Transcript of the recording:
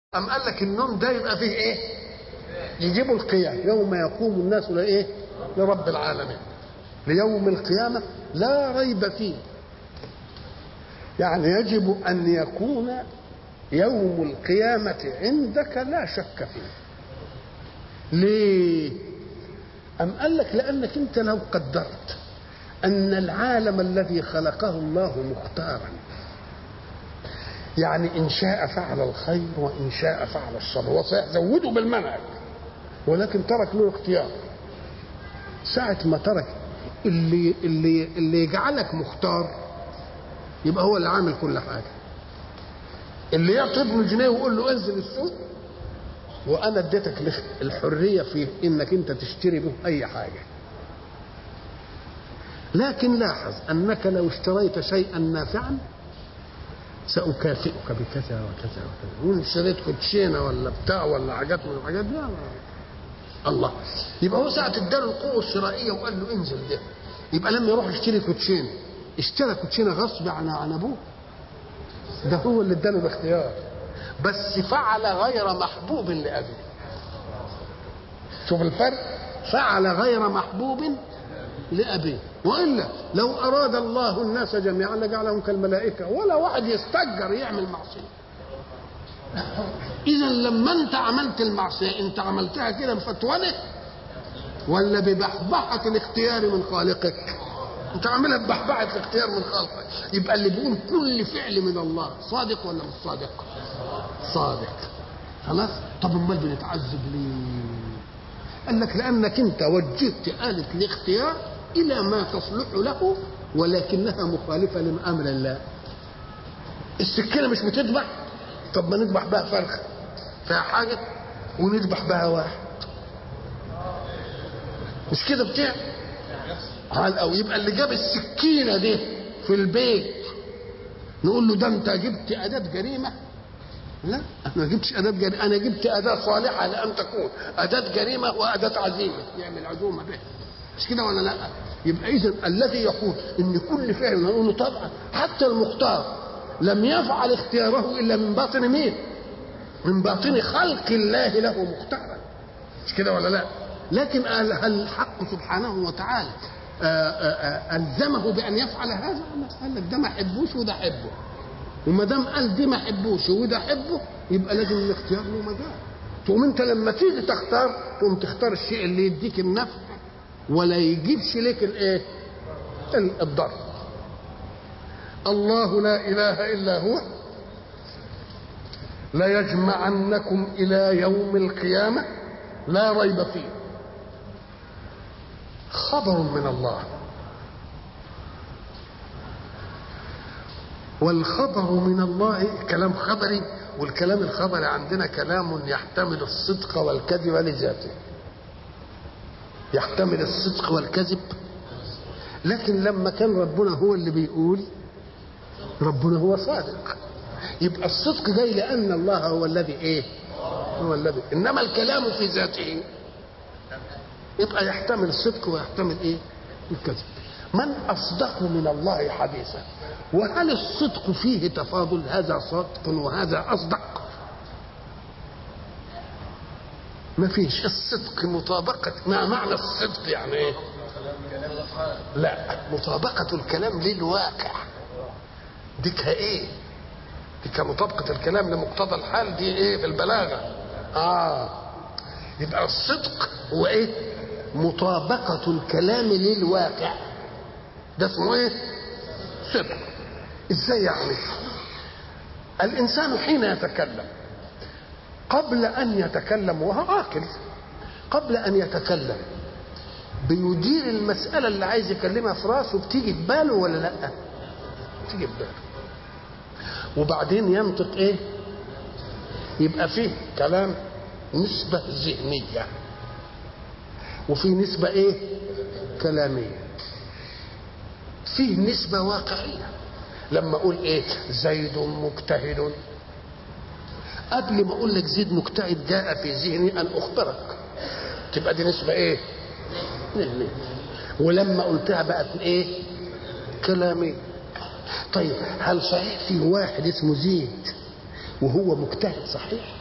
أم قال لك النوم ده يبقى فيه إيه؟ يجيبوا القيام يوم يقوم الناس لإيه؟ لرب العالمين ليوم القيامة لا ريب فيه يعني يجب أن يكون يوم القيامة عندك لا شك فيه ليه أم قال لك لأنك أنت لو قدرت أن العالم الذي خلقه الله مختارا يعني إن شاء فعل الخير وإن شاء فعل الشر وسيزوده بالمنهج ولكن ترك له اختيار ساعة ما ترك اللي اللي اللي يجعلك مختار يبقى هو اللي عامل كل حاجة اللي يعطي ابن جنيه ويقول له انزل السوق وانا اديتك الحرية في انك انت تشتري به اي حاجة لكن لاحظ انك لو اشتريت شيئا نافعا سأكافئك بكذا وكذا وكذا وان اشتريت كوتشينة ولا بتاع ولا حاجات من الحاجات دي الله يبقى هو ساعة اداله القوة الشرائية وقال له انزل ده يبقى لما يروح يشتري كوتشينة اشترى كوتشينة غصب عن عن ابوه ده هو اللي اداله الاختيار بس فعل غير محبوب لأبيه شوف الفرق فعل غير محبوب لأبيه وإلا لو أراد الله الناس جميعا لجعلهم كالملائكة ولا واحد يستجر يعمل معصية إذا لما أنت عملت المعصية أنت عملتها كده بفتوانك ولا ببحبحة الاختيار من خالقك أنت عاملها ببحبحة الاختيار من خالقك يبقى اللي بيقول كل فعل من الله صادق ولا مش صادق صادق خلاص طب امال بنتعذب ليه قال لك لانك انت وجهت آلة الاختيار الى ما تصلح له ولكنها مخالفة لامر الله السكينة مش بتذبح طب ما نذبح بها فرخة فيها حاجة ونذبح بها واحد مش كده بتاع قال او يبقى اللي جاب السكينة دي في البيت نقول له ده انت جبت أداة جريمة لا انا ما جبتش اداه جريمه انا جبت اداه صالحه لان تكون اداه جريمه واداه عزيمه يعمل عزومه بها مش كده ولا لا يبقى اذا الذي يقول ان كل فعل نقول له طبعا حتى المختار لم يفعل اختياره الا من باطن مين من باطن خلق الله له مختارا مش كده ولا لا لكن هل الحق سبحانه وتعالى الزمه بان يفعل هذا قال لك ده ما احبوش وده احبه وما دام قال دي ما احبوش وده احبه يبقى لازم الاختيار له مجال تقوم انت لما تيجي تختار تقوم تختار الشيء اللي يديك النفع ولا يجيبش لك الايه الضر الله لا اله الا هو ليجمعنكم الى يوم القيامه لا ريب فيه خبر من الله والخبر من الله كلام خبري والكلام الخبري عندنا كلام يحتمل الصدق والكذب لذاته يحتمل الصدق والكذب لكن لما كان ربنا هو اللي بيقول ربنا هو صادق يبقى الصدق جاي لان الله هو الذي ايه هو الذي انما الكلام في ذاته يبقى يحتمل الصدق ويحتمل ايه الكذب من اصدق من الله حديثا وهل الصدق فيه تفاضل هذا صدق وهذا أصدق ما فيش الصدق مطابقة ما معنى الصدق يعني ايه لا مطابقة الكلام للواقع ديك ايه ديك مطابقة الكلام لمقتضى الحال دي ايه في البلاغة اه يبقى الصدق هو ايه مطابقة الكلام للواقع ده اسمه ايه صدق ازاي يعني الانسان حين يتكلم قبل ان يتكلم وهو عاقل قبل ان يتكلم بيدير المسألة اللي عايز يكلمها في راسه بتيجي في باله ولا لا بتيجي في باله وبعدين ينطق ايه يبقى فيه كلام نسبة ذهنية وفي نسبة ايه كلامية فيه نسبة واقعية لما اقول ايه زيد مجتهد قبل ما اقول لك زيد مجتهد جاء في ذهني ان اخبرك تبقى دي نسبه ايه نهني. ولما قلتها بقت ايه كلامي طيب هل صحيح في واحد اسمه زيد وهو مجتهد صحيح